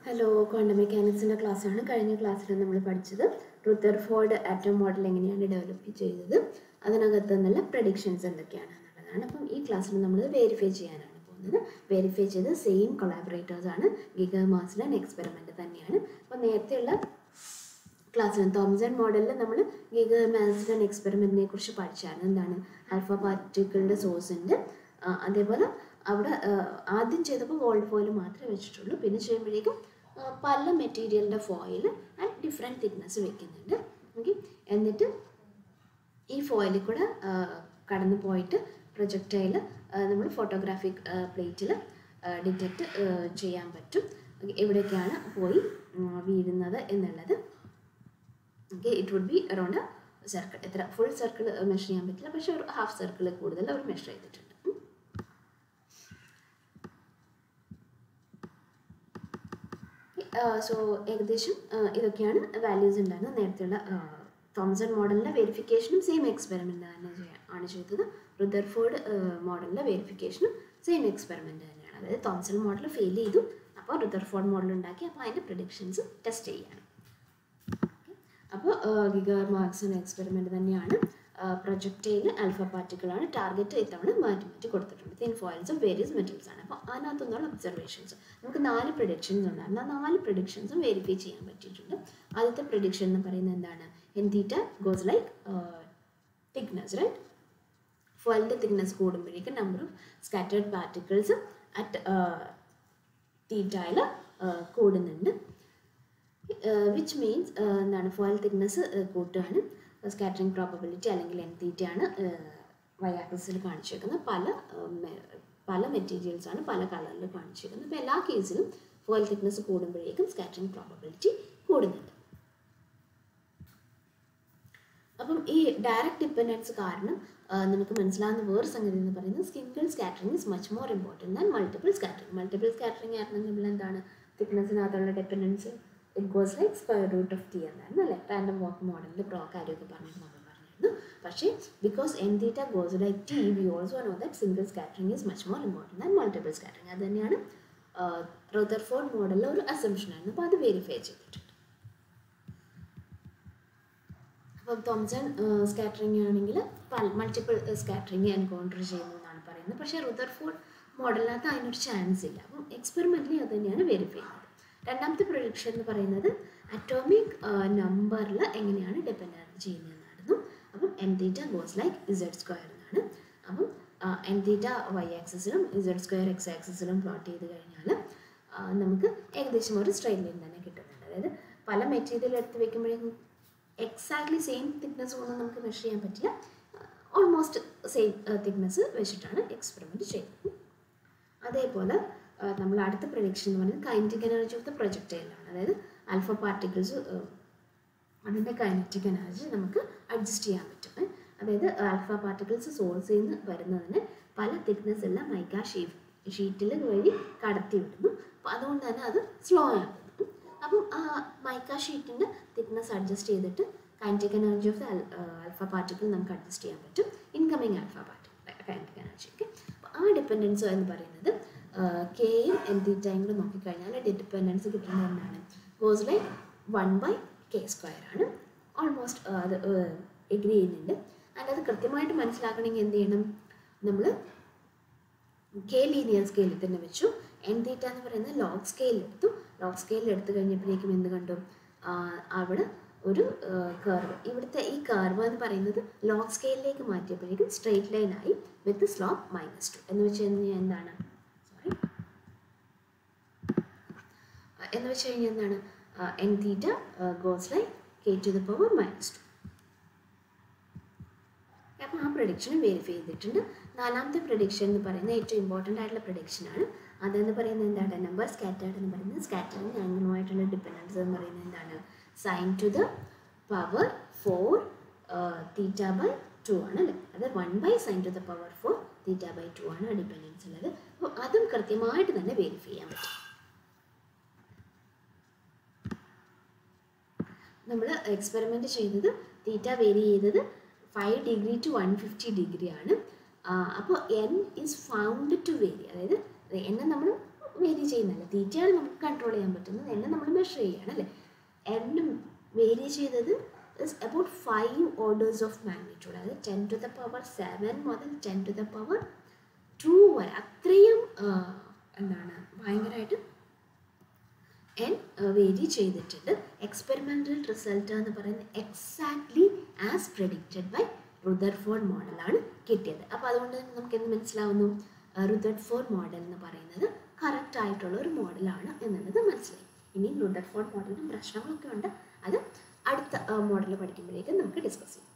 Hello quantum മെക്കാനിക്സിൻ്റെ ക്ലാസ്സാണ് കഴിഞ്ഞ ക്ലാസ്സിൽ നമ്മൾ പഠിച്ചത് റുത്തർഫോർഡ് ആറ്റം മോഡൽ എങ്ങനെയാണ് ഡെവലപ്പ് ചെയ്തത് അതിനകത്ത് നിന്നുള്ള പ്രഡിക്ഷൻസ് എന്തൊക്കെയാണ് എന്നുള്ളതാണ് അപ്പം ഈ ക്ലാസ്സിൽ നമ്മൾ വെരിഫൈ ചെയ്യാനാണ് പോകുന്നത് വെരിഫൈ ചെയ്ത് സെയിം കൊളാബറേറ്റേഴ്സ് ആണ് ഗിഗ മാസിലൻ എക്സ്പെരിമെൻ്റ് തന്നെയാണ് അപ്പോൾ നേരത്തെയുള്ള ക്ലാസ്സിൽ തോമസൺ മോഡലിൽ നമ്മൾ ഗിഗ മാസിലൻ എക്സ്പെരിമെൻറ്റിനെ കുറിച്ച് പഠിച്ചാണ് എന്താണ് ആൽഫ പാർട്ടിക്കിളിൻ്റെ സോഴ്സ് ഉണ്ട് ആ, അതേപോലെ അവിടെ ആ, ആദ്യം ചെയ്തപ്പോൾ ഗോൾഡ് ഫോയിൽ മാത്രമേ വെച്ചിട്ടുള്ളൂ പിന്നെ ചെയ്യുമ്പോഴേക്കും ആ, പല മെറ്റീരിയലിൻ്റെ ഫോയിൽ ആൻഡ് ഡിഫറെൻറ്റ് തിക്നെസ് വെക്കുന്നുണ്ട് ഓക്കെ എന്നിട്ട് ഈ ഫോയിലിൽ കൂടെ ആ, കടന്നു പോയിട്ട് പ്രൊജക്ടൈൽ നമ്മൾ ഫോട്ടോഗ്രാഫിക് പ്ലേറ്റിൽ ഡിറ്റക്റ്റ് ചെയ്യാൻ പറ്റും Okay, എവിടേക്കാണ് പോയി ഉം, വീഴുന്നത് എന്നുള്ളത് okay it would be around circle എത്ര ഫുൾ സർക്കിൾ മെഷർ ചെയ്യാൻ പറ്റില്ല പക്ഷെ ഒരു ഹാഫ് സർക്കിൾ കൂടുതൽ അവർ മെഷർ ചെയ്തിട്ടുണ്ട് ഉം. സോ ഏകദേശം ആ, ഇതൊക്കെയാണ് വാല്യൂസ് ഉണ്ടായിരുന്നത് നേരത്തെയുള്ള തോമസൺ മോഡലിൻ്റെ വെരിഫിക്കേഷനും സെയിം എക്സ്പെരിമെൻ്റ് തന്നെ ചെയ്യാ- ആണ് ചെയ്തത് റുദർഫോർഡ് മോഡലിൻ്റെ വെരിഫിക്കേഷനും സെയിം എക്സ്പെരിമെൻ്റ് തന്നെയാണ് അതായത് തോമസൺ മോഡൽ ഫെയിൽ ചെയ്തു അപ്പോൾ റുദർഫോർഡ് മോഡൽ ഉണ്ടാക്കി അപ്പോൾ അതിൻ്റെ പ്രഡിക്ഷൻസ് ടെസ്റ്റ് ചെയ്യുകയാണ് അപ്പോൾ ഗിഗാർ മാർക്സൺ എക്സ്പെരിമെൻ്റ് തന്നെയാണ് പ്രൊജക്റ്റയിൽ ആൽഫ പാർട്ടിക്കിളാണ് ടാർഗറ്റ് ഇത്തവണ മാറ്റി മാറ്റി കൊടുത്തിട്ടുണ്ട് thin foils of various metals ആണ് അപ്പോൾ അതിനകത്തു നിന്നുള്ള ഒബ്സർവേഷൻസ് നമുക്ക് നാല് പ്രഡിക്ഷൻസ് ഉണ്ടായിരുന്നു ആ നാല് പ്രഡിക്ഷൻസും വെരിഫൈ ചെയ്യാൻ പറ്റിയിട്ടുണ്ട് ആദ്യത്തെ പ്രഡിക്ഷൻ എന്ന് പറയുന്നത് എന്താണ് N theta goes like thickness right ഫോയിലിൻ്റെ തിക്നെസ് കൂടുമ്പോഴേക്കും number of scattered particles at തീറ്റയിൽ കൂടുന്നുണ്ട് വിച്ച് മീൻസ് എന്താണ് ഫോയിൽ തിക്നെസ് കൂട്ടുകയാണ് സ്കാറ്ററിംഗ് പ്രോബബിലിറ്റി അല്ലെങ്കിൽ എൻ തീറ്റയാണ് വൈ ആക്സിസിൽ കാണിച്ചേക്കുന്നത് പല uh, മെ- പല മെറ്റീരിയൽസ് ആണ് പല കളറിൽ കാണിച്ചേക്കുന്നത് അപ്പോൾ എല്ലാ കേസിലും ഫോയിൽ തിക്നെസ് കൂടുമ്പോഴേക്കും സ്കാറ്ററിംഗ് പ്രോബബിലിറ്റി കൂടുന്നുണ്ട് അപ്പം ഈ ഡയറക്റ്റ് ഡിപ്പെൻഡൻസ് കാരണം ആ, നമുക്ക് മനസ്സിലാവുന്ന വേറെ സംഗതി എന്ന് പറയുന്നത് single scattering is much more important than multiple scattering multiple scattering ആയിരുന്നെങ്കിൽ എന്താണ് തിക്നെസ്സിനകത്തുള്ള dependence it goes like square root of T എന്നായിരുന്നു അല്ലേ റാൻഡം വാക്ക് മോഡലിൽ പ്രോ കാര്യമൊക്കെ പറഞ്ഞിട്ട് നമ്മൾ പറഞ്ഞിരുന്നു പക്ഷേ because N theta goes like T we also know that single scattering is much more important than multiple scattering അത് തന്നെയാണ് റോദർഫോർഡ് മോഡലിലെ ഒരു അസംഷൻ ആയിരുന്നു അപ്പോൾ അത് വെരിഫൈ ചെയ്തിട്ടുണ്ട് അപ്പം തോംസൺ സ്കാറ്ററിംഗ് ആണെങ്കിൽ പല മൾട്ടിപ്പിൾ സ്കാറ്ററിംഗ് എൻകൗണ്ടർ ചെയ്യുന്നു എന്നാണ് പറയുന്നത് പക്ഷേ റുദർഫോർഡ് മോഡലിനകത്ത് അതിനൊരു ചാൻസ് ഇല്ല അപ്പം എക്സ്പെരിമെൻ്റലി അത് തന്നെയാണ് വെരിഫൈ ചെയ്യുന്നത് രണ്ടാമത്തെ പ്രൊഡിക്ഷൻ എന്ന് പറയുന്നത് അറ്റോമിക് നമ്പറിൽ എങ്ങനെയാണ് ഡിപ്പെൻഡ് ചെയ്യുന്നതെന്നായിരുന്നു അപ്പം N theta goes like Z square എന്നാണ് അപ്പം എൻ തീറ്റ വൈ ആക്സിസിലും ഇസഡ് സ്ക്വയർ എക്സ് ആക്സിസിലും പ്ലോട്ട് ചെയ്ത് കഴിഞ്ഞാൽ ആ, നമുക്ക് ഏകദേശം ഒരു സ്ട്രെയിറ്റ് ലൈൻ തന്നെ കിട്ടുന്നുണ്ട് അതായത് പല മെറ്റീരിയൽ എടുത്ത് വെക്കുമ്പോഴേക്കും എക്സാക്ട്ലി സെയിം തിക്നെസ് ഒന്നും നമുക്ക് മെഷർ ചെയ്യാൻ പറ്റില്ല ഓൾമോസ്റ്റ് സെയിം തിക്നെസ് വെച്ചിട്ടാണ് എക്സ്പെരിമെൻറ്റ് ചെയ്യുന്നത് അതേപോലെ ആ, നമ്മൾ അടുത്ത പ്രൊഡിക്ഷൻ എന്ന് പറയുന്നത് കൈനറ്റിക് എനർജി ഓഫ് ദ പ്രൊജക്റ്റൈലാണ് അതായത് ആൽഫ പാർട്ടിക്കിൾസ് അതിൻ്റെ കൈനറ്റിക് എനർജി നമുക്ക് അഡ്ജസ്റ്റ് ചെയ്യാൻ പറ്റും ഏ. അതായത് ആൽഫ പാർട്ടിക്കിൾസ് സോഴ്സിൽ നിന്ന് വരുന്നതിന് പല തിക്നെസ് ഉള്ള മൈക്ക ഷീറ്റ് ഷീറ്റിൽ വഴി കടത്തി വിടുന്നു അപ്പോൾ അതുകൊണ്ട് തന്നെ അത് സ്ലോ ആകുന്നു അപ്പം ആ മൈക്ക ഷീറ്റിൻ്റെ തിക്നെസ് അഡ്ജസ്റ്റ് ചെയ്തിട്ട് kinetic energy of the alpha particle നമുക്ക് അഡ്ജസ്റ്റ് ചെയ്യാൻ പറ്റും incoming alpha particle kinetic energy ഒക്കെ അപ്പോൾ ആ ഡിപ്പെൻഡൻസ് എന്ന് പറയുന്നത് കെയും എൻ തീറ്റയും കൂടെ നോക്കിക്കഴിഞ്ഞാൽ ഡിപ്പെൻഡൻസ് കിട്ടുന്നത് എന്താണ് goes like one by K square ആണ് ഓൾമോസ്റ്റ് അത് എഗ്രി ചെയ്യുന്നുണ്ട് ആൻഡ് അത് കൃത്യമായിട്ട് മനസ്സിലാക്കണമെങ്കിൽ എന്ത് ചെയ്യണം നമ്മൾ കെ ലീനിയർ സ്കെയിലിൽ തന്നെ വെച്ചു എൻ തീറ്റ എന്ന് പറയുന്നത് ലോഗ് സ്കെയിലിൽ എടുത്തു ലോഗ് സ്കെയിലിൽ എടുത്തു കഴിഞ്ഞപ്പോഴേക്കും എന്ത് കണ്ടു ആ, അവിടെ ഒരു കർവ് ഇവിടുത്തെ ഈ കർവ് എന്ന് പറയുന്നത് ലോഗ് സ്കെയിലിലേക്ക് മാറ്റിയപ്പോഴേക്കും സ്ട്രെയിറ്റ് ലൈൻ ആയി വിത്ത് സ്ലോപ്പ് മൈനസ് ടു എന്ന് വെച്ച് കഴിഞ്ഞാൽ എന്താണ് സോറി എന്ന് വെച്ച് കഴിഞ്ഞാൽ എന്താണ് N theta goes like K to the power minus two അപ്പോൾ ആ പ്രഡിക്ഷൻ വെരിഫൈ ചെയ്തിട്ടുണ്ട് നാലാമത്തെ പ്രഡിക്ഷൻ എന്ന് പറയുന്നത് ഏറ്റവും ഇമ്പോർട്ടൻ്റ് ആയിട്ടുള്ള പ്രഡിക്ഷനാണ് അതെന്ന് പറയുന്നത് എന്താണ് നമ്പർ സ്കാറ്റേർഡ് എന്ന് പറയുന്നത് സ്കാറ്ററിങ് ആംഗിളുമായിട്ടുള്ള ഡിപ്പെൻഡൻസ് എന്ന് പറയുന്നത് എന്താണ് sine to the power four theta by two ആണ് അല്ലേ അത് one by sine to the power four theta by two ആണ് ആ ഡിപ്പെൻഡൻസ് ഉള്ളത് അപ്പോൾ അതും കൃത്യമായിട്ട് തന്നെ വെരിഫൈ ചെയ്യാൻ പറ്റും നമ്മൾ എക്സ്പെരിമെൻറ്റ് ചെയ്തത് തീറ്റ വേരി ചെയ്തത് five degree to one fifty degree ആണ് അപ്പോൾ N is found to vary അതായത് എന്നെ നമ്മൾ വേരി ചെയ്യുന്നല്ല തീറ്റയാണ് നമുക്ക് കൺട്രോൾ ചെയ്യാൻ പറ്റുന്നത് എണ്ണം നമ്മൾ മെഷർ ചെയ്യുകയാണ് അല്ലേ എണ്ണം വേരി ചെയ്തത് is about five orders of magnitude അതായത് ten to the power seven മുതൽ ten to the power two വരെ അത്രയും ആ, എന്താണ് ഭയങ്കരമായിട്ട് എൻ വേരി ചെയ്തിട്ടുണ്ട് എക്സ്പെരിമെൻ്റൽ റിസൾട്ട് എന്ന് പറയുന്നത് exactly as predicted by Rutherford മോഡലാണ് കിട്ടിയത് അപ്പോൾ അതുകൊണ്ട് തന്നെ നമുക്ക് എന്ത് മനസ്സിലാവുന്നു റുദർഫോർഡ് മോഡൽ എന്ന് പറയുന്നത് കറക്റ്റ് ആയിട്ടുള്ള ഒരു മോഡലാണ് എന്നുള്ളത് മനസ്സിലായി ഇനി റുദർഫോർഡ് മോഡലിന് പ്രശ്നങ്ങളൊക്കെ ഉണ്ട് അത് അടുത്ത മോഡൽ പഠിക്കുമ്പോഴേക്കും നമുക്ക് ഡിസ്കസ് ചെയ്യാം